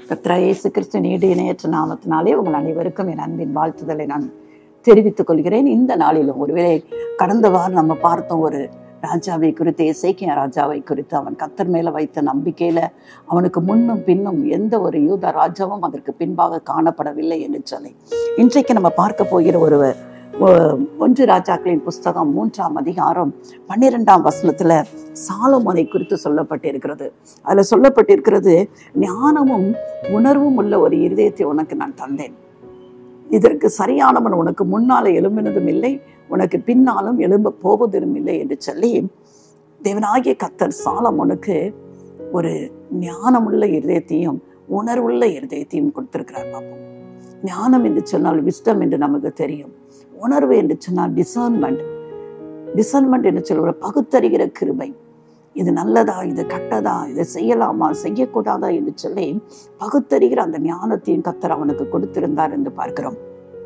கத்ரா இயேசு கிறிஸ்து நீடு இணையற்ற நாமத்தினாலே உங்கள் அனைவருக்கும் என் அன்பின் வாழ்த்துதலை நான் தெரிவித்துக் கொள்கிறேன் இந்த நாளிலும் ஒருவேளை கடந்த வாரம் நம்ம பார்த்தோம் ஒரு ராஜாவை குறித்து இசைக்கிய ராஜாவை குறித்து அவன் கத்தர் மேல வைத்த நம்பிக்கையில அவனுக்கு முன்னும் பின்னும் எந்த ஒரு யூத ராஜாவும் அதற்கு பின்பாக காணப்படவில்லை என்று சொல்லி இன்றைக்கு நம்ம பார்க்க போகிற ஒரு ஒ- ஒன்று ராஜாக்களின் புஸ்தகம் மூன்றாம் அதிகாரம் பன்னிரெண்டாம் வசனத்துல சாலமோனை குறித்து சொல்லப்பட்டிருக்கிறது அதுல சொல்லப்பட்டிருக்கிறது ஞானமும் உணர்வும் உள்ள ஒரு இருதயத்தை உனக்கு நான் தந்தேன் இதற்கு சரியானவன் உனக்கு முன்னால எழும்பினதும் இல்லை உனக்கு பின்னாலும் எழும்ப போவதும் இல்லை என்று சொல்லி தேவனாகிய கத்தர் சாலமோனுக்கு ஒரு ஞானமுள்ள இருதயத்தையும் உணர்வுள்ள இருதயத்தையும் கொடுத்திருக்கிறார் பார்ப்போம் ஞானம் என்று சொன்னால் விஸ்டம் என்று நமக்கு தெரியும் உணர்வு என்று சொன்னால் டிசர்ன்மெண்ட் டிசர்ன்மெண்ட் என்று சொல்கிற பகுத்தறிகிற கிருபை இது நல்லதா இது கட்டதா இதை செய்யலாமா செய்யக்கூடாதா என்று சொல்லி பகுத்தறிகிற அந்த ஞானத்தையும் கத்தர் அவனுக்கு கொடுத்திருந்தார் என்று பார்க்கிறோம்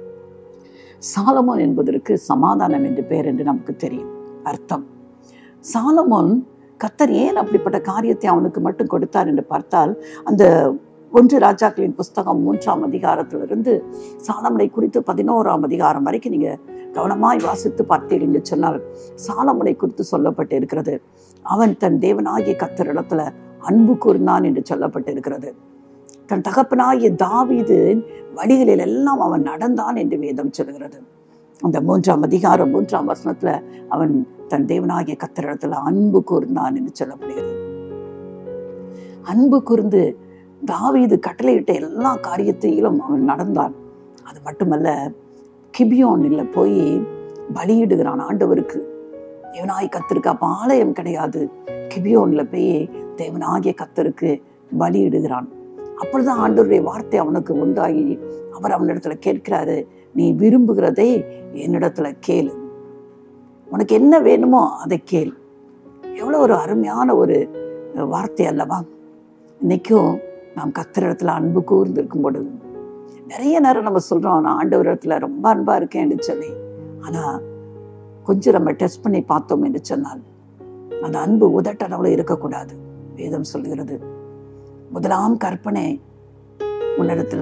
சாலமோன் என்பதற்கு சமாதானம் என்று பெயர் என்று நமக்கு தெரியும் அர்த்தம் சாலமோன் கத்தர் ஏன் அப்படிப்பட்ட காரியத்தை அவனுக்கு மட்டும் கொடுத்தார் என்று பார்த்தால் அந்த ஒன்று ராஜாக்களின் புஸ்தகம் மூன்றாம் அதிகாரத்திலிருந்து சாலமனை குறித்து பதினோராம் அதிகாரம் வரைக்கும் நீங்க கவனமாய் வாசித்து பார்த்தீர்கள் என்று சொன்னால் சாலமனை குறித்து சொல்லப்பட்டு இருக்கிறது அவன் தன் தேவனாகிய கத்தரிடத்துல அன்பு கூர்ந்தான் என்று சொல்லப்பட்டிருக்கிறது தன் தகப்பனாகிய தாவீது வழிகளில் எல்லாம் அவன் நடந்தான் என்று வேதம் சொல்கிறது அந்த மூன்றாம் அதிகாரம் மூன்றாம் வசனத்துல அவன் தன் தேவனாகிய கத்தரிடத்துல அன்பு கூர்ந்தான் என்று சொல்லப்படுகிறது அன்பு கூர்ந்து தாவீது கட்டளையிட்ட எல்லா காரியத்தையிலும் அவன் நடந்தான் அது மட்டுமல்ல கிபியோனில் போய் பலியிடுகிறான் ஆண்டவருக்கு தேவனாய் கத்தருக்கு அப்ப ஆலயம் கிடையாது கிபியோன்ல போய் தேவனாகிய கத்தருக்கு பலியிடுகிறான் அப்பொழுதுதான் ஆண்டவருடைய வார்த்தை அவனுக்கு உண்டாகி அவர் அவனிடத்துல கேட்கிறாரு நீ விரும்புகிறதை என்னிடத்துல கேளு உனக்கு என்ன வேணுமோ அதை கேள் எவ்வளவு ஒரு அருமையான ஒரு வார்த்தை அல்லவா இன்னைக்கும் நாம் கத்திரிடத்துல அன்பு கூர்ந்து இருக்கும் பொழுது நிறைய நேரம் நம்ம சொல்றோம் நான் ஆண்டவரிடத்துல ரொம்ப அன்பா இருக்கேன்னு சொல்லி ஆனா கொஞ்சம் நம்ம டெஸ்ட் பண்ணி பார்த்தோம் என்று சொன்னால் அந்த அன்பு உதட்டளவுல இருக்கக்கூடாது வேதம் சொல்கிறது முதலாம் கற்பனை உன்னிடத்துல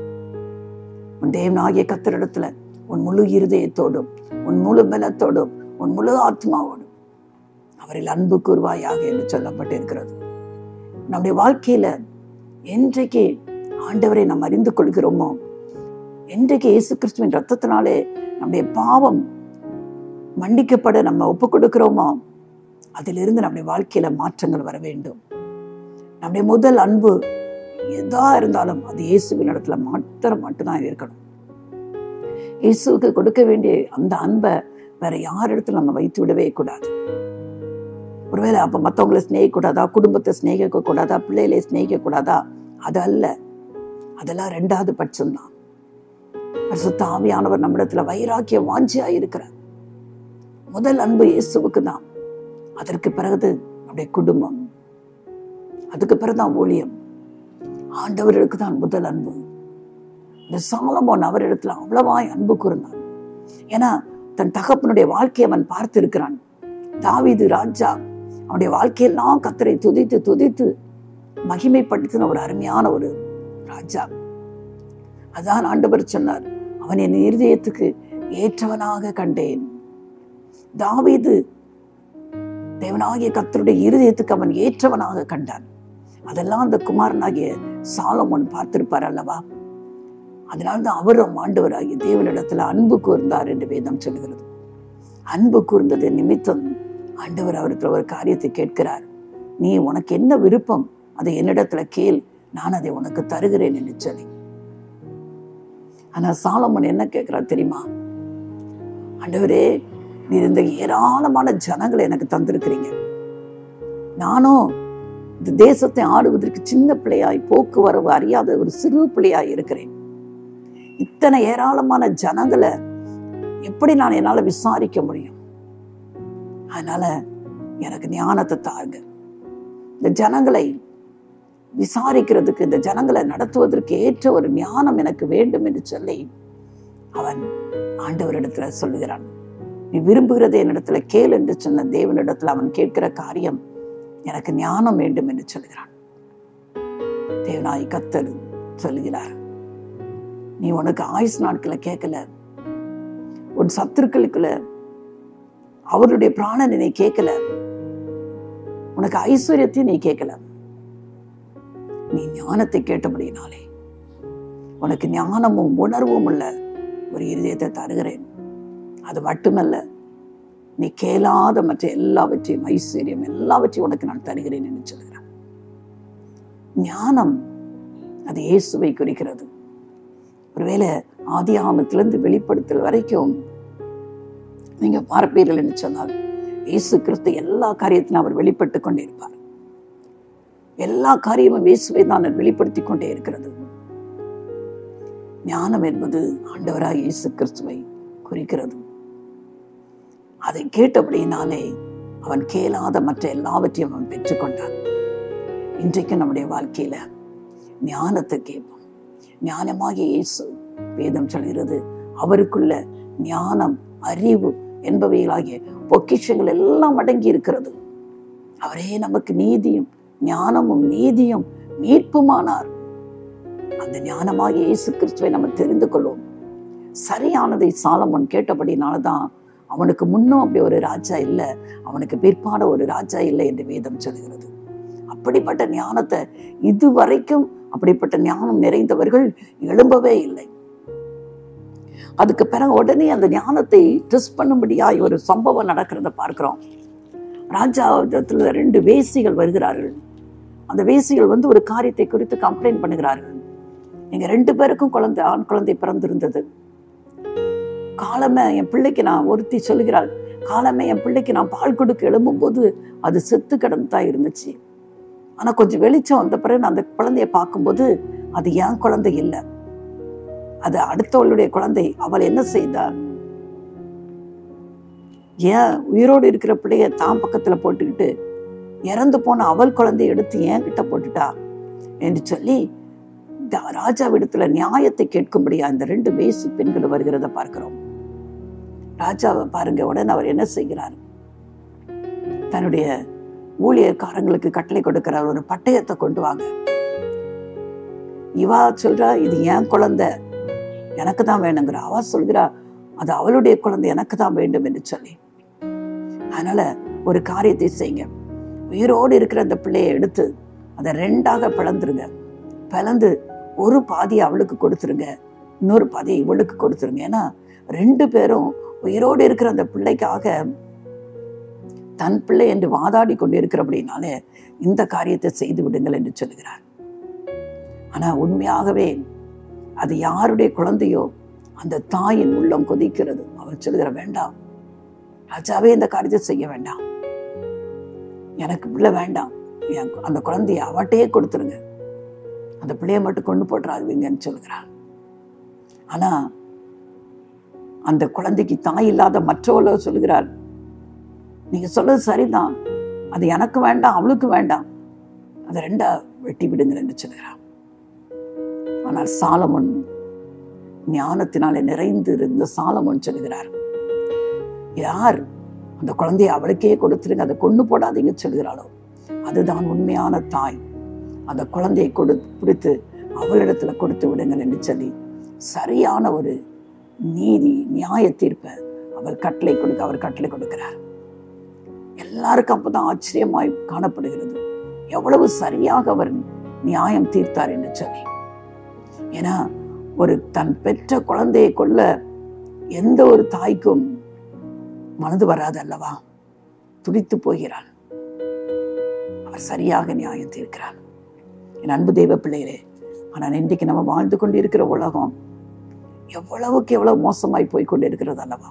உன் தேவனாகிய கத்தரிடத்துல உன் முழு இருதயத்தோடும் உன் முழு பலத்தோடும் உன் முழு ஆத்மாவோடும் அவரில் அன்பு கூறுவாயாக என்று சொல்லப்பட்டிருக்கிறது நம்முடைய வாழ்க்கையில என்றைக்கு ஆண்டவரை நாம் அறிந்து கொள்கிறோமோ என்றைக்கு இயேசு கிறிஸ்துவின் ரத்தத்தினாலே நம்முடைய பாவம் மன்னிக்கப்பட நம்ம ஒப்பு கொடுக்கிறோமோ அதிலிருந்து நம்முடைய வாழ்க்கையில மாற்றங்கள் வர வேண்டும் நம்முடைய முதல் அன்பு எதா இருந்தாலும் அது இயேசுவின் இடத்துல மாத்திரம் மட்டும்தான் இருக்கணும் இயேசுவுக்கு கொடுக்க வேண்டிய அந்த அன்பை வேற யார் இடத்துல நம்ம வைத்து விடவே கூடாது ஒருவேளை அப்ப மத்தவங்களை சிநேகிக்க கூடாதா குடும்பத்தை சிநேகிக்க கூடாதா பிள்ளைகளை சிநேகிக்க கூடாதா அது அல்ல அதெல்லாம் ரெண்டாவது பட்சம்தான் பரிசுத்த ஆவியானவர் நம்மிடத்துல வைராக்கிய வாஞ்சியா இருக்கிறார் முதல் அன்பு இயேசுவுக்கு தான் அதற்கு பிறகு நம்முடைய குடும்பம் அதுக்கு பிறகுதான் ஊழியம் ஆண்டவருக்கு தான் முதல் அன்பு இந்த சாலமோன் அவரிடத்துல அவ்வளவாய் அன்பு கூர்ந்தான் ஏன்னா தன் தகப்பனுடைய வாழ்க்கையை அவன் பார்த்திருக்கிறான் தாவீது ராஜா அவனுடைய வாழ்க்கையெல்லாம் கத்தரை துதித்து துதித்து மகிமைப்படுத்தின ஒரு அருமையான ஒரு ராஜா அதான் ஆண்டவர் சொன்னார் அவன் என் இருதயத்துக்கு ஏற்றவனாக கண்டேன் தாவீது தேவனாகிய கத்தருடைய இருதயத்துக்கு அவன் ஏற்றவனாக கண்டான் அதெல்லாம் அந்த குமாரனாகிய சாலமோன் பார்த்திருப்பார் அல்லவா அதனால்தான் அவரும் ஆண்டவராகிய தேவனிடத்துல அன்பு கூர்ந்தார் என்று வேதம் சொல்கிறது அன்பு கூர்ந்தது நிமித்தம் ஆண்டவர் அவரிடத்துல ஒரு காரியத்தை கேட்கிறார் நீ உனக்கு என்ன விருப்பம் அதை என்னிடத்துல கேள் நான் அதை உனக்கு தருகிறேன் என்று சொல்லி ஆனா சாலமன் என்ன கேட்கிறார் தெரியுமா ஆண்டவரே நீர் இந்த ஏராளமான ஜனங்களை எனக்கு தந்திருக்கிறீங்க நானும் இந்த தேசத்தை ஆடுவதற்கு சின்ன பிள்ளையாய் போக்குவரவு அறியாத ஒரு சிறு பிள்ளையாய் இருக்கிறேன் இத்தனை ஏராளமான ஜனங்களை எப்படி நான் என்னால விசாரிக்க முடியும் அதனால எனக்கு ஞானத்தை தாருங்க இந்த ஜனங்களை விசாரிக்கிறதுக்கு இந்த ஜனங்களை நடத்துவதற்கு ஏற்ற ஒரு ஞானம் எனக்கு வேண்டும் என்று சொல்லி அவன் ஆண்டவரிடத்துல சொல்லுகிறான் நீ விரும்புகிறதை என்னிடத்துல கேள் என்று சொன்ன தேவனிடத்துல அவன் கேட்கிற காரியம் எனக்கு ஞானம் வேண்டும் என்று சொல்கிறான் தேவனாய் கத்தர் சொல்கிறார் நீ உனக்கு ஆயுஸ் நாட்களை கேட்கல உன் சத்துருக்களுக்குள்ள அவருடைய பிராணனை நீ கேட்கல உனக்கு ஐஸ்வர்யத்தையும் நீ கேட்கல நீ ஞானத்தை கேட்டபடினாலே உனக்கு ஞானமும் உணர்வும் உள்ள ஒரு இருதயத்தை தருகிறேன் அது மட்டுமல்ல நீ கேளாத மற்ற எல்லாவற்றையும் ஐஸ்வர்யம் எல்லாவற்றையும் உனக்கு நான் தருகிறேன் என்று சொல்கிறான் ஞானம் அது இயேசுவை குறிக்கிறது ஒருவேளை ஆதி ஆமத்திலிருந்து வெளிப்படுத்தல் வரைக்கும் நீங்க பார்ப்பீர்கள் என்று சொன்னால் இயேசு கிறிஸ்து எல்லா காரியத்திலும் அவர் வெளிப்பட்டு கொண்டே இருப்பார் எல்லா காரியமும் இயேசுவை தான் அவர் வெளிப்படுத்தி கொண்டே இருக்கிறது ஞானம் என்பது ஆண்டவராய் இயேசு கிறிஸ்துவை குறிக்கிறது அதை கேட்டபடியினாலே அவன் கேளாத மற்ற எல்லாவற்றையும் அவன் பெற்றுக்கொண்டான் இன்றைக்கு நம்முடைய வாழ்க்கையில ஞானத்தை கேட்போம் ஞானமாகிய இயேசு வேதம் சொல்கிறது அவருக்குள்ள ஞானம் அறிவு என்பவைகளாகிய பொக்கிஷங்கள் எல்லாம் அடங்கி இருக்கிறது அவரே நமக்கு நீதியும் ஞானமும் நீதியும் மீட்புமானார் அந்த ஞானமாகிய இயேசு கிறிஸ்துவை நம்ம தெரிந்து கொள்வோம் சரியானதை சாலமோன் கேட்டபடினாலதான் அவனுக்கு முன்னும் அப்படி ஒரு ராஜா இல்லை அவனுக்கு பிற்பாட ஒரு ராஜா இல்லை என்று வேதம் சொல்கிறது அப்படிப்பட்ட ஞானத்தை இதுவரைக்கும் அப்படிப்பட்ட ஞானம் நிறைந்தவர்கள் எழும்பவே இல்லை அதுக்கு பிறகு உடனே அந்த ஞானத்தை டெஸ்ட் பண்ணும்படியாய் ஒரு சம்பவம் நடக்கிறத பார்க்கிறோம் ராஜாவிடத்துல ரெண்டு வேசிகள் வருகிறார்கள் அந்த வேசிகள் வந்து ஒரு காரியத்தை குறித்து கம்ப்ளைண்ட் பண்ணுகிறார்கள் எங்க ரெண்டு பேருக்கும் குழந்தை ஆண் குழந்தை பிறந்திருந்தது காலமே என் பிள்ளைக்கு நான் ஒருத்தி சொல்கிறாள் காலமே என் பிள்ளைக்கு நான் பால் கொடுக்க எழும்பும்போது அது செத்து கிடந்துதான் இருந்துச்சு ஆனா கொஞ்சம் வெளிச்சம் வந்த பிறகு நான் அந்த குழந்தைய பார்க்கும்போது அது என் குழந்தை இல்லை அது அடுத்தவளுடைய குழந்தை அவள் என்ன செய்தார் ஏன் உயிரோடு இருக்கிற பிள்ளைய தான் பக்கத்துல போட்டுக்கிட்டு இறந்து போன அவள் குழந்தைய எடுத்து ஏன் கிட்ட போட்டுட்டா என்று சொல்லி ராஜாவிடத்துல நியாயத்தை கேட்கும்படியா இந்த ரெண்டு வேசி பெண்கள் வருகிறத பார்க்கிறோம் ராஜாவை பாருங்க உடனே அவர் என்ன செய்கிறார் தன்னுடைய ஊழியர்காரங்களுக்கு கட்டளை கொடுக்கிறார் ஒரு பட்டயத்தை கொண்டு வாங்க இவா சொல்றா இது என் குழந்தை எனக்கு தான் வேணுங்கிற அவ சொல்கிறா அது அவளுடைய குழந்தை எனக்கு தான் வேண்டும் என்று சொல்லி அதனால ஒரு காரியத்தை செய்யுங்க உயிரோடு இருக்கிற அந்த பிள்ளையை எடுத்து அதை ரெண்டாக பிளந்துருங்க பிளந்து ஒரு பாதியை அவளுக்கு கொடுத்துருங்க இன்னொரு பாதியை இவளுக்கு கொடுத்துருங்க ஏன்னா ரெண்டு பேரும் உயிரோடு இருக்கிற அந்த பிள்ளைக்காக தன் பிள்ளை என்று வாதாடி கொண்டு இருக்கிறபடினாலே இந்த காரியத்தை செய்து விடுங்கள் என்று சொல்லுகிறார் ஆனா உண்மையாகவே அது யாருடைய குழந்தையோ அந்த தாயின் உள்ளம் கொதிக்கிறது அவர் சொல்லுகிற வேண்டாம் ராஜாவே இந்த காரியத்தை செய்ய வேண்டாம் எனக்கு பிள்ளை வேண்டாம் அந்த குழந்தைய அவட்டையே கொடுத்துருங்க அந்த பிள்ளைய மட்டும் கொண்டு போட்டுறாதுவீங்கன்னு சொல்லுகிறார் ஆனா அந்த குழந்தைக்கு தாய் இல்லாத மற்றவளோ சொல்லுகிறார் நீங்க சொல்றது சரிதான் அது எனக்கு வேண்டாம் அவளுக்கு வேண்டாம் அதை ரெண்டா வெட்டி விடுங்கள் என்று சொல்கிறார் ஆனால் சாலமன் ஞானத்தினாலே நிறைந்து இருந்த சாலமன் சொல்கிறார் யார் அந்த குழந்தைய அவளுக்கே கொடுத்துருங்க அதை கொண்டு போடாதீங்க சொல்கிறாளோ அதுதான் உண்மையான தாய் அந்த குழந்தையை கொடு பிடித்து அவளிடத்துல கொடுத்து விடுங்கள் என்று சொல்லி சரியான ஒரு நீதி நியாய தீர்ப்பை அவள் கட்டளை கொடுக்க அவர் கட்டளை கொடுக்கிறார் எல்லாருக்கும் அப்பதான் ஆச்சரியமாய் காணப்படுகிறது எவ்வளவு சரியாக அவர் நியாயம் தீர்த்தார் என்று சொல்லி ஏன்னா ஒரு தன் பெற்ற குழந்தையை கொள்ள எந்த ஒரு தாய்க்கும் மனது வராது அல்லவா துடித்து போகிறாள் அவர் சரியாக நியாயம் தீர்க்கிறார் என் அன்பு தெய்வ பிள்ளைகளே ஆனால் இன்றைக்கு நம்ம வாழ்ந்து கொண்டு இருக்கிற உலகம் எவ்வளவுக்கு எவ்வளவு மோசமாய் போய் கொண்டு இருக்கிறது அல்லவா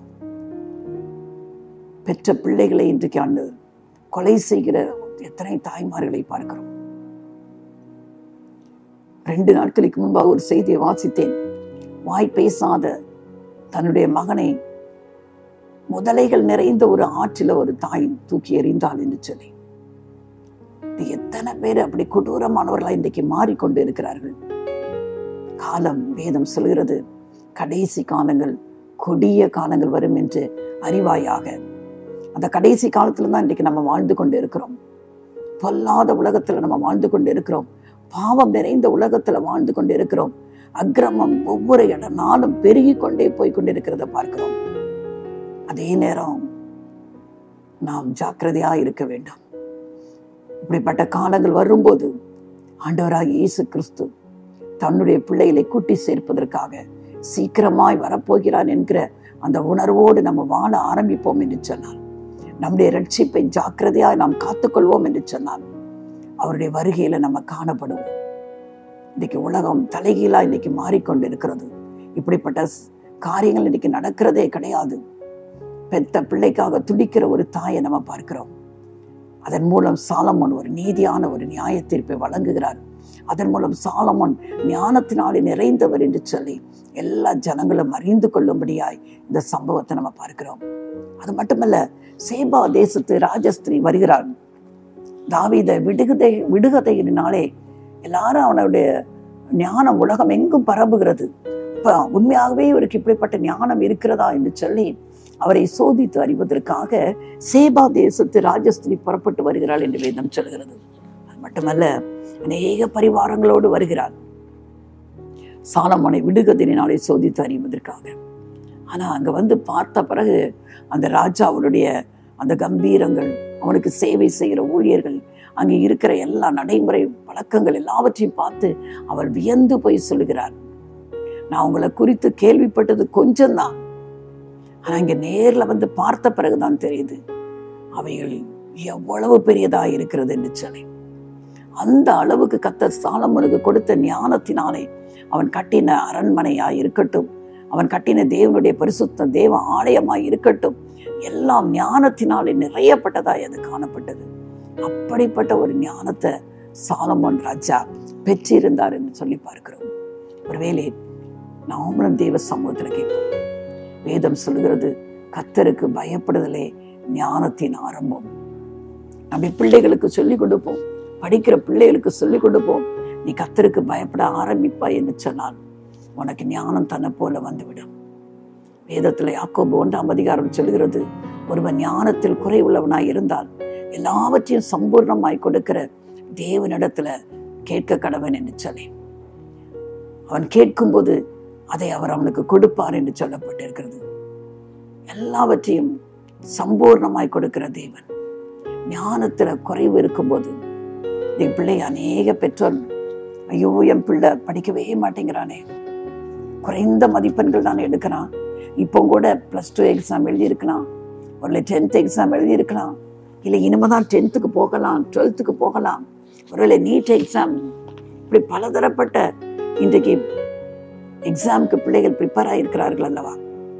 பெற்ற பிள்ளைகளை இன்றைக்கு ஆண்டு கொலை செய்கிற எத்தனை தாய்மார்களை பார்க்கிறோம் ரெண்டு நாட்களுக்கு முன்பாக ஒரு செய்தியை வாசித்தேன் வாய் பேசாத தன்னுடைய மகனை முதலைகள் நிறைந்த ஒரு ஆற்றில ஒரு தாய் தூக்கி எறிந்தாள் என்று சொல்லி எத்தனை பேர் அப்படி கொடூரமானவர்களா இன்றைக்கு மாறிக்கொண்டு இருக்கிறார்கள் காலம் வேதம் சொல்கிறது கடைசி காலங்கள் கொடிய காலங்கள் வரும் என்று அறிவாயாக அந்த கடைசி காலத்துல தான் இன்றைக்கு நம்ம வாழ்ந்து கொண்டு இருக்கிறோம் பொல்லாத உலகத்துல நம்ம வாழ்ந்து கொண்டு இருக்கிறோம் பாவம் நிறைந்த உலகத்துல வாழ்ந்து கொண்டு இருக்கிறோம் அக்கிரமம் ஒவ்வொரு இட நாளும் பெருகி கொண்டே போய் கொண்டிருக்கிறத பார்க்கிறோம் அதே நேரம் நாம் ஜாக்கிரதையா இருக்க வேண்டும் இப்படிப்பட்ட காலங்கள் வரும்போது ஆண்டவராக இயேசு கிறிஸ்து தன்னுடைய பிள்ளைகளை கூட்டி சேர்ப்பதற்காக சீக்கிரமாய் வரப்போகிறான் என்கிற அந்த உணர்வோடு நம்ம வாழ ஆரம்பிப்போம் என்று சொன்னார் நம்முடைய ரட்சிப்பை ஜாக்கிரதையாய் நாம் காத்துக்கொள்வோம் என்று சொன்னார் அவருடைய வருகையில நம்ம காணப்படுவோம் இன்னைக்கு உலகம் தலைகீழா இன்னைக்கு மாறிக்கொண்டிருக்கிறது இப்படிப்பட்ட ஸ்- காரியங்கள் இன்னைக்கு நடக்கிறதே கிடையாது பெத்த பிள்ளைக்காக துடிக்கிற ஒரு தாயை நம்ம பார்க்கிறோம் அதன் மூலம் சாலமோன் ஒரு நீதியான ஒரு நியாய தீர்ப்பை வழங்குகிறார் அதன் மூலம் சாலமோன் ஞானத்தினாலே நிறைந்தவர் என்று சொல்லி எல்லா ஜனங்களும் அறிந்து கொள்ளும்படியாய் இந்த சம்பவத்தை நம்ம பார்க்கிறோம் அது மட்டுமல்ல சேபா தேசத்து ராஜஸ்திரி வருகிறார் தாவீத விடுகதை விடுகதையினாலே எல்லாரும் அவனுடைய ஞானம் உலகம் எங்கும் பரவுகிறது இப்ப உண்மையாகவே இவருக்கு இப்படிப்பட்ட ஞானம் இருக்கிறதா என்று சொல்லி அவரை சோதித்து அறிவதற்காக சேபா தேசத்து ராஜஸ்திரி புறப்பட்டு வருகிறாள் என்று வேதம் சொல்கிறது அது மட்டுமல்ல அநேக பரிவாரங்களோடு வருகிறாள் சாலமோனை விடுகதினாலே சோதித்து அறிவதற்காக ஆனா அங்க வந்து பார்த்த பிறகு அந்த ராஜா அவருடைய அந்த கம்பீரங்கள் அவனுக்கு சேவை செய்கிற ஊழியர்கள் அங்கே இருக்கிற எல்லா நடைமுறை பழக்கங்கள் எல்லாவற்றையும் பார்த்து அவர் வியந்து போய் சொல்லுகிறார் நான் உங்களை குறித்து கேள்விப்பட்டது கொஞ்சம்தான் ஆனா இங்க நேர்ல வந்து பார்த்த பிறகுதான் தெரியுது அவைகள் எவ்வளவு பெரியதா இருக்கிறது என்று சொல்லி அந்த அளவுக்கு கத்தர் சாலமனுக்கு கொடுத்த ஞானத்தினாலே அவன் கட்டின அரண்மனையாய் இருக்கட்டும் அவன் கட்டின தேவனுடைய பரிசுத்த தேவ ஆலயமாய் இருக்கட்டும் எல்லாம் ஞானத்தினாலே நிறையப்பட்டதாய் அது காணப்பட்டது அப்படிப்பட்ட ஒரு ஞானத்தை சாலமோன் ராஜா பெற்றிருந்தார் என்று சொல்லி பார்க்கிறோம் ஒருவேளை நாமளும் தேவ சமூகத்தில் கேட்போம் வேதம் சொல்கிறது கத்தருக்கு பயப்படுதலே ஞானத்தின் ஆரம்பம் நம்முடைய பிள்ளைகளுக்கு சொல்லிக் கொடுப்போம் படிக்கிற பிள்ளைகளுக்கு சொல்லிக் கொடுப்போம் நீ கத்தருக்கு பயப்பட ஆரம்பிப்பாய் என்று சொன்னால் உனக்கு ஞானம் தன்னை போல வந்துவிடும் வேதத்துல யாக்கோபு ஒன்றாம் அதிகாரம் சொல்கிறது ஒருவன் ஞானத்தில் குறைவுள்ளவனாய் இருந்தால் எல்லாவற்றையும் சம்பூர்ணமாய் கொடுக்கிற தேவனிடத்துல கேட்க கடவன் என்று சொல்லி அவன் கேட்கும்போது அதை அவர் அவனுக்கு கொடுப்பார் என்று சொல்லப்பட்டிருக்கிறது எல்லாவற்றையும் சம்பூர்ணமாய் கொடுக்கிற தேவன் ஞானத்துல குறைவு இருக்கும்போது என் பிள்ளை அநேக பெற்றோர் ஐயோ என் பிள்ளை படிக்கவே மாட்டேங்கிறானே குறைந்த மதிப்பெண்கள் தான் எடுக்கிறான் இப்போ கூட ப்ளஸ் டூ எக்ஸாம் எழுதியிருக்கலாம் ஒரு டென்த் எக்ஸாம் எழுதியிருக்கலாம் இல்லை இனிமேதான் டென்த்துக்கு போகலாம் டுவெல்த்துக்கு போகலாம் ஒருவேளை நீட் எக்ஸாம் இப்படி பலதரப்பட்ட இன்றைக்கு எக்ஸாமுக்கு பிள்ளைகள் ப்ரிப்பேர் ஆகியிருக்கிறார்கள் அல்லவா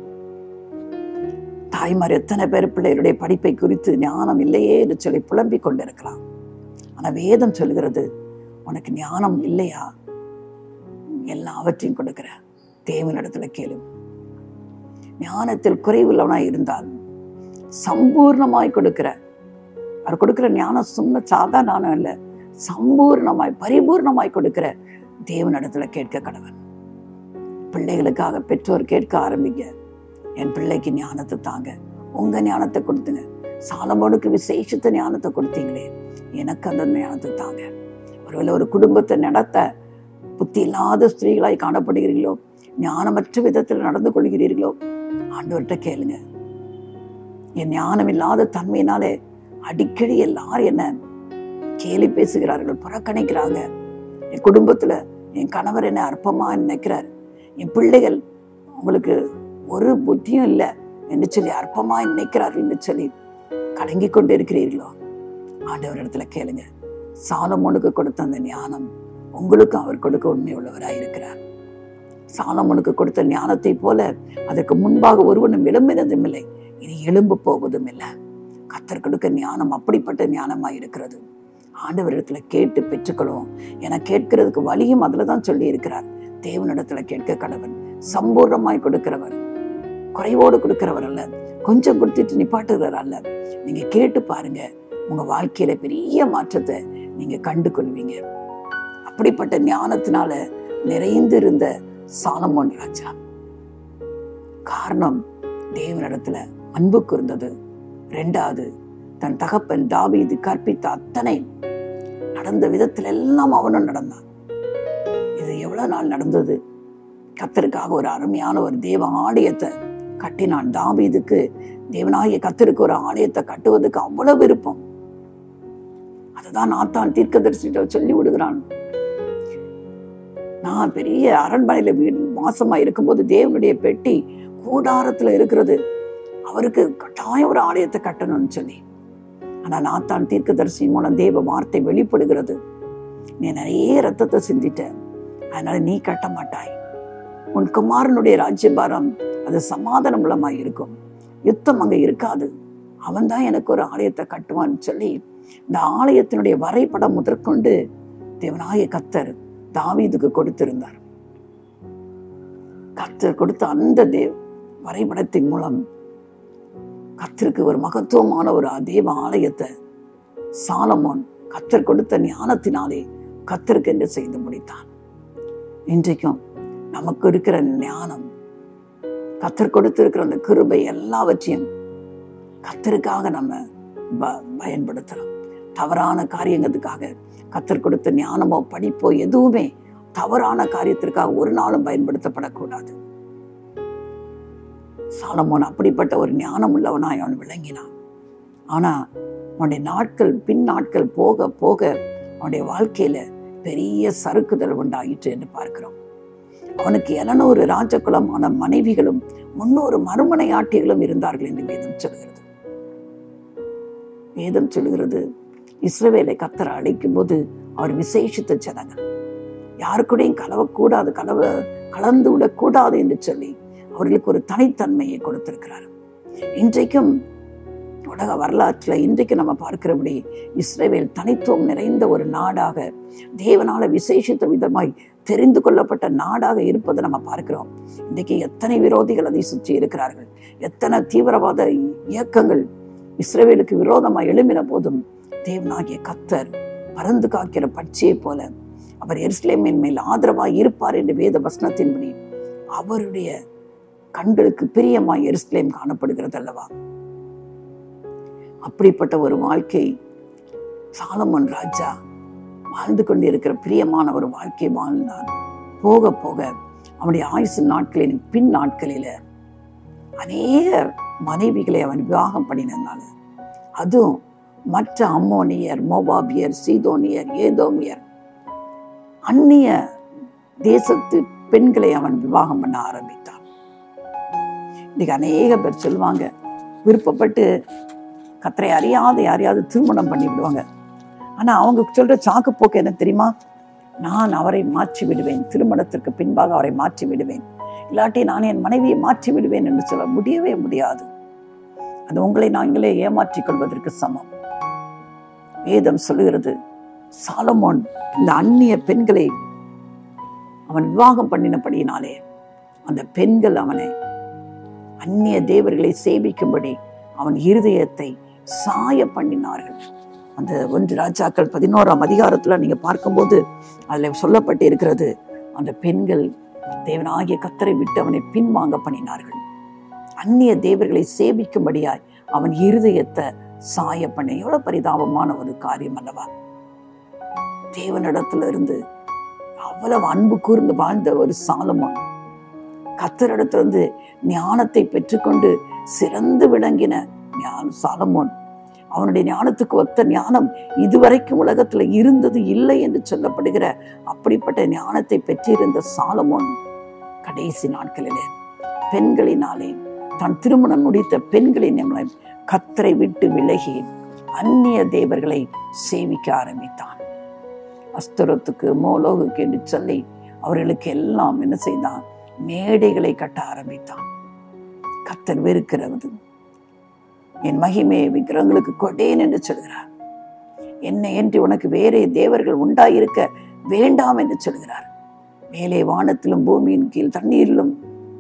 தாய்மார் எத்தனை பேர் பிள்ளைகளுடைய படிப்பை குறித்து ஞானம் இல்லையே என்று சொல்லி புலம்பிக் கொண்டிருக்கலாம் ஆனா வேதம் சொல்கிறது உனக்கு ஞானம் இல்லையா எல்லாவற்றையும் கொடுக்கிற தேவனிடத்துல கேளு ஞானத்தில் குறைவுள்ளவனாய் இருந்தால் சம்பூர்ணமாய் கொடுக்கிற அவர் கொடுக்கிற ஞானம் சும்மா சாதாரண இல்ல சம்பூர்ணமாய் பரிபூர்ணமாய் கொடுக்கிற தேவனிடத்துல கேட்க கடவன் பிள்ளைகளுக்காக பெற்றோர் கேட்க ஆரம்பிங்க என் பிள்ளைக்கு ஞானத்தை தாங்க உங்க ஞானத்தை கொடுத்துங்க சாலமோனுக்கு விசேஷத்த ஞானத்தை கொடுத்தீங்களே எனக்கு அந்த ஞானத்தை தாங்க ஒருவேளை ஒரு குடும்பத்தை நடத்த புத்தி இல்லாத ஸ்திரீகளாய் காணப்படுகிறீர்களோ ஞானமற்ற விதத்தில் நடந்து கொள்கிறீர்களோ ஆண்டவர்கிட்ட கேளுங்க என் ஞானம் இல்லாத தன்மையினாலே அடிக்கடி எல்லாரும் என்ன கேலி பேசுகிறார்கள் புறக்கணிக்கிறாங்க என் குடும்பத்துல என் கணவர் என்ன அற்பமா நினைக்கிறார் என் பிள்ளைகள் உங்களுக்கு ஒரு புத்தியும் இல்லை என்று சொல்லி அற்பமா நினைக்கிறார்கள் என்று சொல்லி கலங்கி கொண்டு இருக்கிறீர்களோ ஆண்டவர் இடத்துல கேளுங்க சாலமோனுக்கு கொடுத்த அந்த ஞானம் உங்களுக்கும் அவர் கொடுக்க உண்மை உள்ளவராய் இருக்கிறார் சாலமோனுக்கு கொடுத்த ஞானத்தை போல அதற்கு முன்பாக ஒருவனும் எழும்பினதும் இல்லை இனி எழும்பு போவதும் இல்லை கத்தர் கொடுக்க ஞானம் அப்படிப்பட்ட ஞானமாய் இருக்கிறது ஆண்டவரிடத்துல கேட்டு பெற்றுக்கொள்வோம் என கேட்கிறதுக்கு வழியும் அதுல தான் சொல்லி இருக்கிறார் தேவனிடத்துல கேட்க கடவன் சம்பூர்ணமாய் கொடுக்கிறவர் குறைவோடு கொடுக்கிறவர் அல்ல கொஞ்சம் கொடுத்துட்டு நிப்பாட்டுகிறார் அல்ல நீங்க கேட்டு பாருங்க உங்க வாழ்க்கையில பெரிய மாற்றத்தை நீங்க கண்டு கொள்வீங்க அப்படிப்பட்ட ஞானத்தினால நிறைந்து இருந்த சாலமோன் ராஜா காரணம் தேவனிடத்துல அன்புக்கு இருந்தது ரெண்டாவது தன் தகப்பன் தாவீது கற்பித்த அத்தனை நடந்த விதத்துல எல்லாம் அவனும் நடந்தான் இது எவ்வளவு நாள் நடந்தது கத்தருக்காக ஒரு அருமையான ஒரு தேவ ஆலயத்தை கட்டினான் தாவீதுக்கு தேவனாகிய கத்தருக்கு ஒரு ஆலயத்தை கட்டுவதற்கு அவ்வளவு விருப்பம் அதுதான் நாத்தான் தீர்க்கதரிசிட்ட சொல்லி விடுகிறான் நான் பெரிய அரண்மனையில வீடு மாசமா இருக்கும்போது தேவனுடைய பெட்டி கூடாரத்துல இருக்கிறது அவருக்கு கட்டாயம் ஒரு ஆலயத்தை கட்டணும்னு சொல்லி ஆனா நாத்தான் தீர்க்கதரிசியின் மூலம் தேவ வார்த்தை வெளிப்படுகிறது நீ நிறைய ரத்தத்தை சிந்திட்ட அதனால நீ கட்ட மாட்டாய் உன் குமாரனுடைய ராஜ்யபாரம் அது சமாதானம் மூலமாய் இருக்கும் யுத்தம் அங்க இருக்காது அவன் தான் எனக்கு ஒரு ஆலயத்தை கட்டுவான்னு சொல்லி இந்த ஆலயத்தினுடைய வரைபடம் முதற்கொண்டு தேவனாய கத்தர் தாவீதுக்கு கொடுத்திருந்தார் கத்தர் கொடுத்த அந்த தேவ் வரைபடத்தின் மூலம் கத்தருக்கு ஒரு மகத்துவமான ஒரு தேவ ஆலயத்தை சாலமோன் கத்தர் கொடுத்த ஞானத்தினாலே கத்தருக்கு என்று செய்து முடித்தான் இன்றைக்கும் நமக்கு இருக்கிற ஞானம் கத்தர் கொடுத்திருக்கிற அந்த கிருபை எல்லாவற்றையும் கத்தருக்காக நம்ம ப- பயன்படுத்தலாம் தவறான காரியங்களுக்காக கத்தர் கொடுத்த ஞானமோ படிப்போ எதுவுமே தவறான காரியத்திற்காக ஒரு நாளும் பயன்படுத்தப்படக்கூடாது சாலமோன் அப்படிப்பட்ட ஒரு ஞானம் உள்ளவனாய் அவன் விளங்கினான் ஆனா அவனுடைய நாட்கள் பின் நாட்கள் போக போக அவனுடைய வாழ்க்கையில பெரிய சறுக்குதல் உண்டாயிற்று என்று பார்க்கிறோம் அவனுக்கு எழுநூறு ராஜகுலமான மனைவிகளும் முன்னூறு மறுமனையாட்டிகளும் இருந்தார்கள் என்று வேதம் சொல்கிறது வேதம் சொல்கிறது இஸ்ரவேலை கத்தரை அழைக்கும் போது அவர் விசேஷித்த ஜனங்கள் யாருக்கூடையும் கலவக்கூடாது கலவ கலந்து விடக்கூடாது என்று சொல்லி அவர்களுக்கு ஒரு தனித்தன்மையை கொடுத்திருக்கிறார் இன்றைக்கும் உலக வரலாற்றில் இன்றைக்கு நம்ம பார்க்கிறபடி இஸ்ரேவேல் தனித்துவம் நிறைந்த ஒரு நாடாக தேவனால விசேஷித்த விதமாய் தெரிந்து கொள்ளப்பட்ட நாடாக இருப்பதை நம்ம பார்க்கிறோம் இன்றைக்கு எத்தனை விரோதிகள் அதை சுற்றி இருக்கிறார்கள் எத்தனை தீவிரவாத இயக்கங்கள் இஸ்ரேவேலுக்கு விரோதமாக எழும்பின போதும் தேவனாகிய கத்தர் பறந்து காக்கிற பட்சியை போல அவர் எருசலேமின் மேல் ஆதரவாய் இருப்பார் என்று வேத வசனத்தின்படி அவருடைய கண்களுக்கு பிரியமாய் எருசலேம் காணப்படுகிறது அல்லவா அப்படிப்பட்ட ஒரு வாழ்க்கை சாலமன் ராஜா வாழ்ந்து கொண்டிருக்கிற பிரியமான ஒரு வாழ்க்கை வாழ்ந்தான் போக போக அவனுடைய ஆயுசு நாட்களின் பின் நாட்களில அநேக மனைவிகளை அவன் விவாகம் பண்ணினதுனால அதுவும் மற்ற அம்மோனியர் மோபாபியர் சீதோனியர் ஏதோமியர் அந்நிய தேசத்து பெண்களை அவன் விவாகம் பண்ண ஆரம்பித்தான் இன்னைக்கு அநேக பேர் சொல்லுவாங்க விருப்பப்பட்டு கத்தரை அறியாத யாரையாவது திருமணம் பண்ணி விடுவாங்க ஆனா அவங்க சொல்ற சாக்கு போக்கு என்ன தெரியுமா நான் அவரை மாற்றி விடுவேன் திருமணத்திற்கு பின்பாக அவரை மாற்றி விடுவேன் இல்லாட்டி நான் என் மனைவியை மாற்றி விடுவேன் என்று சொல்ல முடியவே முடியாது அது உங்களை நாங்களே ஏமாற்றிக் கொள்வதற்கு சமம் வேதம் சொல்லுகிறது சாலமோன் இந்த அந்நிய பெண்களை அவன் விவாகம் பண்ணினபடியினாலே அந்த பெண்கள் அவனை அந்நிய தேவர்களை சேவிக்கும்படி அவன் இருதயத்தை சாய பண்ணினார்கள் அந்த ஒன்று ராஜாக்கள் பதினோராம் அதிகாரத்துல நீங்க பார்க்கும்போது அதுல சொல்லப்பட்டு இருக்கிறது அந்த பெண்கள் தேவனாகிய கத்தரை விட்டு அவனை பின்வாங்க பண்ணினார்கள் அந்நிய தேவர்களை சேவிக்கும்படியாய் அவன் இருதயத்தை சாய பண்ண எவ்வளவு பரிதாபமான ஒரு காரியம் அல்லவா தேவனிடத்துல இருந்து அவ்வளவு அன்பு கூர்ந்து வாழ்ந்த ஒரு சாலமோன் கத்தரிடத்திலிருந்து ஞானத்தை பெற்றுக்கொண்டு சிறந்து விளங்கின ஞான சாலமோன் அவனுடைய ஞானத்துக்கு ஒத்த ஞானம் இதுவரைக்கும் உலகத்துல இருந்தது இல்லை என்று சொல்லப்படுகிற அப்படிப்பட்ட ஞானத்தை பெற்றிருந்த சாலமோன் கடைசி நாட்களிலே பெண்களினாலே தான் திருமணம் முடித்த பெண்களின் மூலம் கத்தரை விட்டு விலகி அந்நிய தேவர்களை சேவிக்க ஆரம்பித்தான் அஸ்தரத்துக்கு மோலோகுக்கு என்று சொல்லி அவர்களுக்கு எல்லாம் என்ன செய்தான் மேடைகளை கட்ட ஆரம்பித்தான் கத்தர் வெறுக்கிறது என் மகிமையை விக்கிரங்களுக்கு கொடேன் என்று சொல்கிறார் என்னை என்று உனக்கு வேறே தேவர்கள் உண்டாயிருக்க வேண்டாம் என்று சொல்கிறார் மேலே வானத்திலும் பூமியின் கீழ் தண்ணீரிலும்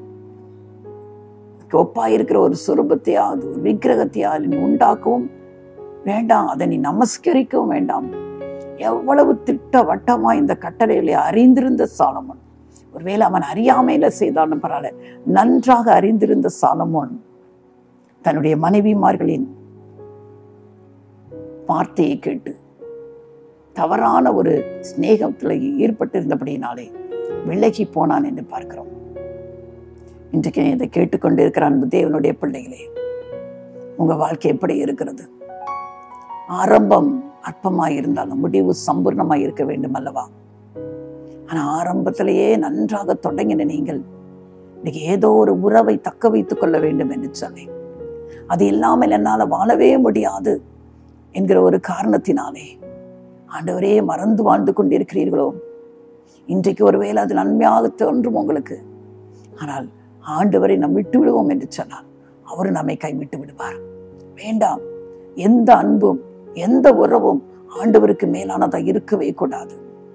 ஒப்பாயிருக்கிற ஒரு சுரூபத்தையாவது ஒரு விக்கிரகத்தையாவது நீ உண்டாக்கவும் வேண்டாம் அதை நீ நமஸ்கரிக்கவும் வேண்டாம் எவ்வளவு திட்ட வட்டமா இந்த கட்டளைகளை அறிந்திருந்த சாலமோன் ஒருவேளை அவன் அறியாமையில செய்தாலும் பரவாயில்ல நன்றாக அறிந்திருந்த சாலமோன் தன்னுடைய மனைவிமார்களின் வார்த்தையை கேட்டு தவறான ஒரு சிநேகத்தில் ஈடுபட்டிருந்தபடியினாலே விலகி போனான் என்று பார்க்கிறோம் இன்றைக்கு இதை கேட்டுக்கொண்டு இருக்கிற அன்பு தேவனுடைய பிள்ளைகளே உங்க வாழ்க்கை எப்படி இருக்கிறது ஆரம்பம் அற்பமாய் இருந்தாலும் முடிவு சம்பூர்ணமாய் இருக்க வேண்டும் அல்லவா ஆனா ஆரம்பத்திலேயே நன்றாக தொடங்கின நீங்கள் இன்னைக்கு ஏதோ ஒரு உறவை தக்க வைத்துக் கொள்ள வேண்டும் என்று சொன்னேன் அது இல்லாமல் என்னால வாழவே முடியாது என்கிற ஒரு காரணத்தினாலே ஆண்டவரே மறந்து வாழ்ந்து கொண்டிருக்கிறீர்களோ இன்றைக்கு ஒருவேளை அது நன்மையாக தோன்றும் உங்களுக்கு ஆனால் ஆண்டவரை நாம் விட்டு விடுவோம் என்று சொன்னால் அவர் நம்மை கைவிட்டு விடுவார் வேண்டாம் எந்த அன்பும் எந்த உறவும் ஆண்டவருக்கு மேலானதாக இருக்கவே கூடாது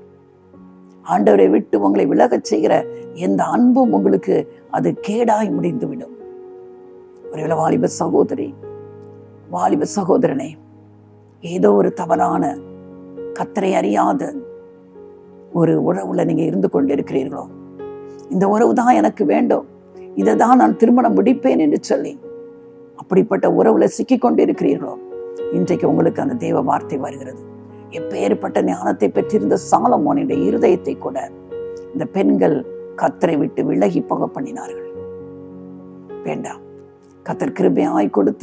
ஆண்டவரை விட்டு உங்களை விலகச் செய்கிற எந்த அன்பும் உங்களுக்கு அது கேடாய் முடிந்துவிடும் ஒருவேளை வாலிப சகோதரி வாலிப சகோதரனே ஏதோ ஒரு தவறான கத்தரை அறியாத ஒரு உறவுல நீங்க இருந்து கொண்டிருக்கிறீர்களோ இந்த உறவு தான் எனக்கு வேண்டும் இதை தான் நான் திருமணம் முடிப்பேன் என்று சொல்லி அப்படிப்பட்ட உறவுல சிக்கி கொண்டிருக்கிறீர்களோ இன்றைக்கு உங்களுக்கு அந்த தேவ வார்த்தை வருகிறது எப்பேற்பட்ட ஞானத்தை பெற்றிருந்த சாலமோனுடைய இருதயத்தை கூட இந்த பெண்கள் கத்தரை விட்டு விலகி போக பண்ணினார்கள் வேண்டாம் கத்தர் கிருபையாய் கொடுத்த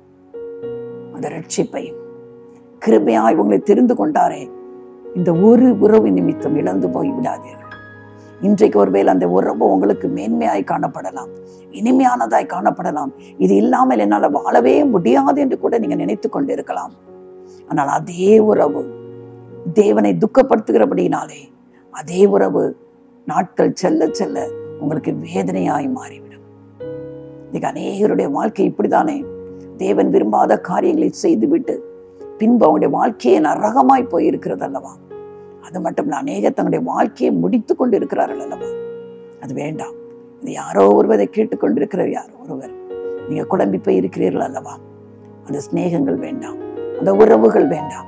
அந்த ரட்சிப்பை கிருபையாய் உங்களை தெரிந்து கொண்டாரே இந்த ஒரு உறவு நிமித்தம் இழந்து போய் விடாதீர்கள் இன்றைக்கு ஒருவேளை அந்த உறவு உங்களுக்கு மேன்மையாய் காணப்படலாம் இனிமையானதாய் காணப்படலாம் இது இல்லாமல் என்னால் வாழவே முடியாது என்று கூட நீங்க நினைத்து கொண்டிருக்கலாம் ஆனால் அதே உறவு தேவனை துக்கப்படுத்துகிறபடினாலே அதே உறவு நாட்கள் செல்ல செல்ல உங்களுக்கு வேதனையாய் மாறிவிடும் இன்னைக்கு அநேகருடைய வாழ்க்கை இப்படித்தானே தேவன் விரும்பாத காரியங்களை செய்துவிட்டு பின்பு அவங்களுடைய வாழ்க்கையை நரகமாய் போயிருக்கிறது அல்லவா அது மட்டும் இல்லை அநேகர் தங்களுடைய வாழ்க்கையை முடித்து கொண்டு இருக்கிறார்கள் அல்லவா அது வேண்டாம் இது யாரோ ஒருவரை கேட்டுக்கொண்டிருக்கிற யாரோ ஒருவர் நீங்க குழம்பி போய் இருக்கிறீர்கள் அல்லவா அந்த சிநேகங்கள் வேண்டாம் அந்த உறவுகள் வேண்டாம்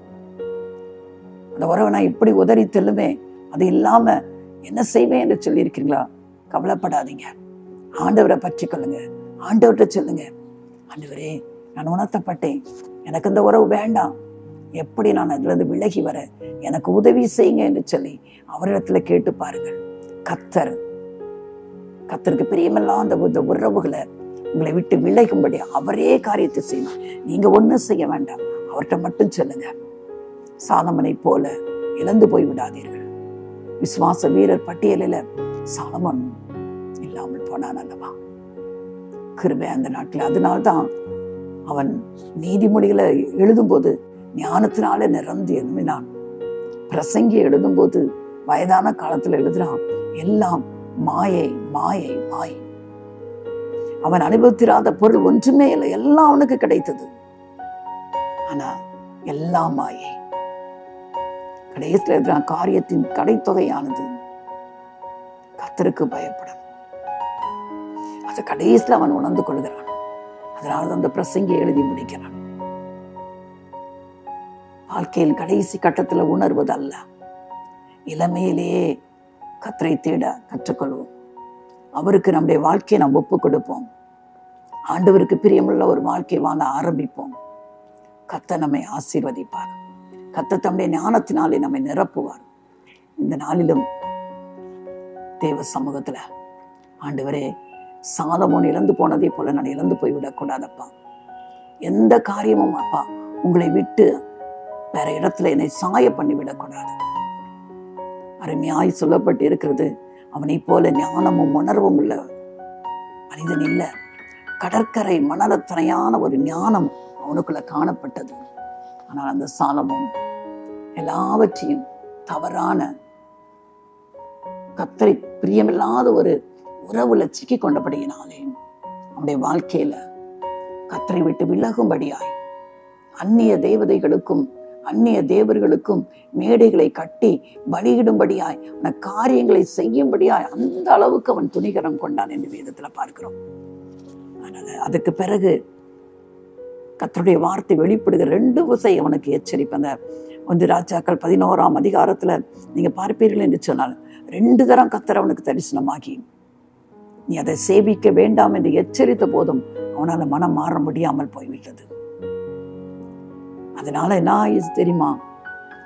அந்த உறவை நான் எப்படி உதறி தெல்லுவேன் அது இல்லாம என்ன செய்வேன் என்று சொல்லியிருக்கீங்களா கவலைப்படாதீங்க ஆண்டவரை பற்றி கொள்ளுங்க ஆண்டவர்கிட்ட சொல்லுங்க ஆண்டவரே நான் உணர்த்தப்பட்டேன் எனக்கு இந்த உறவு வேண்டாம் எப்படி நான் அதுலேருந்து விலகி வர எனக்கு உதவி செய்யுங்க என்று சொல்லி அவரிடத்துல கேட்டு பாருங்கள் கத்தர் கத்தருக்கு பிரியமெல்லாம் அந்த இந்த உறவுகளை உங்களை விட்டு விலகும்படி அவரே காரியத்தை செய்யணும் நீங்க ஒன்றும் செய்ய வேண்டாம் அவர்கிட்ட மட்டும் சொல்லுங்க சாலமனை போல இழந்து போய் விடாதீர்கள் விசுவாச வீரர் பட்டியலில் சாலமன் இல்லாமல் போனான் அல்லவா கிருபை அந்த நாட்டில் அதனால்தான் அவன் நீதிமொழிகளை எழுதும்போது ஞானத்தினால நிறந்து எழுதினான் பிரசங்கி எழுதும்போது வயதான காலத்துல எழுதுறான் எல்லாம் மாயை மாயை மாயை அவன் அனுபவித்திராத பொருள் ஒன்றுமே இல்லை எல்லாம் அவனுக்கு கிடைத்தது ஆனா எல்லாம் மாயை கடைசியில் எழுதுறான் காரியத்தின் கடைத்தொகையானது கத்தருக்கு பயப்படும் அது கடைசியில் அவன் உணர்ந்து கொள்கிறான் அதனால அந்த பிரசங்கி எழுதி முடிக்கிறான் வாழ்க்கையில் கடைசி கட்டத்துல உணர்வது அல்ல இளமையிலேயே கத்தரை தேட கற்றுக்கொள்வோம் அவருக்கு நம்முடைய வாழ்க்கையை நாம் ஒப்பு கொடுப்போம் ஆண்டவருக்கு பிரியமுள்ள ஒரு வாழ்க்கை வாழ ஆரம்பிப்போம் கத்த நம்மை ஆசீர்வதிப்பார் கத்த தம்முடைய ஞானத்தினாலே நம்மை நிரப்புவார் இந்த நாளிலும் தேவ சமூகத்துல ஆண்டவரே சாதமோன் இழந்து போனதே போல நான் இழந்து போய் விடக்கூடாதப்பா எந்த காரியமும் அப்பா உங்களை விட்டு வேற இடத்துல என்னை சாய பண்ணி விடக்கூடாது அருமையாய் சொல்லப்பட்டு இருக்கிறது அவனை போல ஞானமும் உணர்வும் உள்ள மனிதன் இல்ல கடற்கரை மணலத்தனையான ஒரு ஞானம் அவனுக்குள்ள காணப்பட்டது ஆனால் அந்த சாலமும் எல்லாவற்றையும் தவறான கத்தரை பிரியமில்லாத ஒரு உறவுல சிக்கி கொண்டபடியினாலே அவனுடைய வாழ்க்கையில கத்தரை விட்டு விலகும்படியாய் அந்நிய தேவதைகளுக்கும் அந்நிய தேவர்களுக்கும் மேடைகளை கட்டி பலியிடும்படியாய் அந்த காரியங்களை செய்யும்படியாய் அந்த அளவுக்கு அவன் துணிகரம் கொண்டான் என்று வேதத்துல பார்க்கிறோம் அதனால அதுக்கு பிறகு கத்தருடைய வார்த்தை வெளிப்படுகிற ரெண்டு விசை அவனுக்கு எச்சரிப்பு அந்த ஒன்று ராஜாக்கள் பதினோராம் அதிகாரத்துல நீங்க பார்ப்பீர்கள் என்று சொன்னால் ரெண்டு தரம் கத்தர் அவனுக்கு தரிசனமாகி நீ அதை சேவிக்க வேண்டாம் என்று எச்சரித்த போதும் அவனால மனம் மாற முடியாமல் போய்விட்டது அதனால என்ன ஆயிடுச்சு தெரியுமா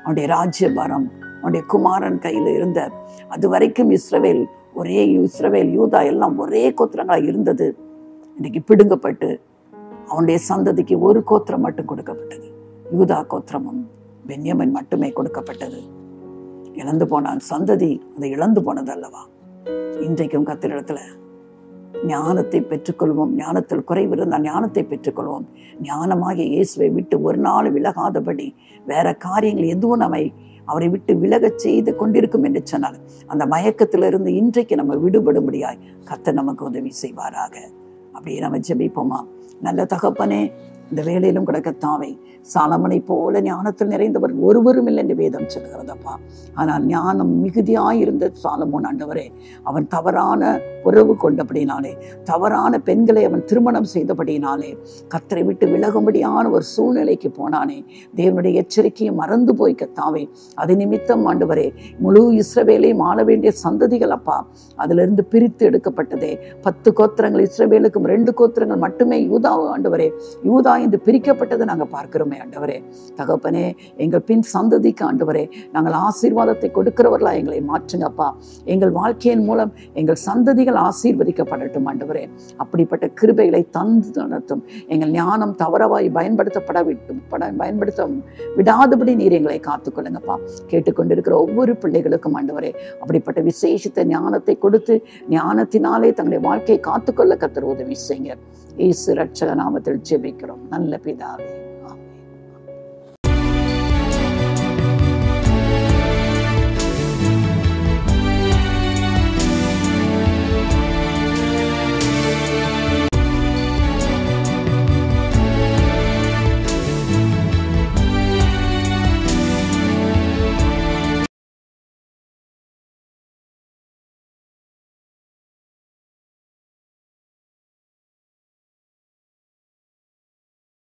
அவனுடைய ராஜ்யபாரம் அவனுடைய குமாரன் கையில் இருந்த அது வரைக்கும் இஸ்ரவேல் ஒரே இஸ்ரவேல் யூதா எல்லாம் ஒரே கோத்திரங்களாக இருந்தது இன்னைக்கு பிடுங்கப்பட்டு அவனுடைய சந்ததிக்கு ஒரு கோத்திரம் மட்டும் கொடுக்கப்பட்டது யூதா கோத்திரமும் பென்யமன் மட்டுமே கொடுக்கப்பட்டது இழந்து போனான் சந்ததி அதை இழந்து போனது அல்லவா இன்றைக்கும் கத்திரிடத்துல ஞானத்தை பெற்றுக்கொள்வோம் ஞானத்தில் குறைவு இருந்தால் ஞானத்தை பெற்றுக்கொள்வோம் ஞானமாகிய இயேசுவை விட்டு ஒரு நாள் விலகாதபடி வேற காரியங்கள் எதுவும் நம்மை அவரை விட்டு விலகச் செய்து கொண்டிருக்கும் என்று சொன்னால் அந்த மயக்கத்திலிருந்து இன்றைக்கு நம்ம விடுபடும்படியாய் கர்த்தர் நமக்கு உதவி செய்வாராக அப்படியே நம்ம ஜெபிப்போமா நல்ல தகப்பனே இந்த வேலையிலும் கிடக்க தாவை சாலமனை போல ஞானத்தில் நிறைந்தவர் ஒருவரும் இல்லை என்று வேதம் சொல்கிறதப்பா ஆனால் ஞானம் மிகுதியாய் இருந்த சாலமோன் ஆண்டவரே அவன் தவறான உறவு கொண்டபடினாலே தவறான பெண்களை அவன் திருமணம் செய்தபடினாலே கத்தரை விட்டு விலகும்படியான ஒரு சூழ்நிலைக்கு போனானே தேவனுடைய எச்சரிக்கையை மறந்து போய் கத்தாவே அது நிமித்தம் ஆண்டவரே முழு இஸ்ரவேலையும் ஆள வேண்டிய சந்ததிகள் அப்பா அதிலிருந்து பிரித்து எடுக்கப்பட்டதே பத்து கோத்திரங்கள் இஸ்ரவேலுக்கும் ரெண்டு கோத்திரங்கள் மட்டுமே யூதா ஆண்டவரே யூதா என்று பிரிக்கப்பட்டதை நாங்கள் பார்க்கிறோமே ஆண்டவரே தகப்பனே எங்கள் பின் சந்ததிக்கு ஆண்டவரே நாங்கள் ஆசீர்வாதத்தை கொடுக்கிறவர்களா எங்களை மாற்றுங்கப்பா எங்கள் வாழ்க்கையின் மூலம் எங்கள் சந்ததிகள் ஆசீர்வதிக்கப்படட்டும் ஆண்டவரே அப்படிப்பட்ட கிருபைகளை தந்து நடத்தும் எங்கள் ஞானம் தவறவாய் பயன்படுத்தப்பட விட்டும் பட பயன்படுத்த விடாதபடி நீர் எங்களை காத்துக்கொள்ளுங்கப்பா கேட்டுக்கொண்டிருக்கிற ஒவ்வொரு பிள்ளைகளுக்கும் ஆண்டவரே அப்படிப்பட்ட விசேஷத்த ஞானத்தை கொடுத்து ஞானத்தினாலே தங்களுடைய வாழ்க்கையை காத்துக்கொள்ள கத்தர் உதவி செய்யுங்க இயேசு ரட்சக நாமத்தில் ஜெபிக்கிறோம் நல்ல பிதாவே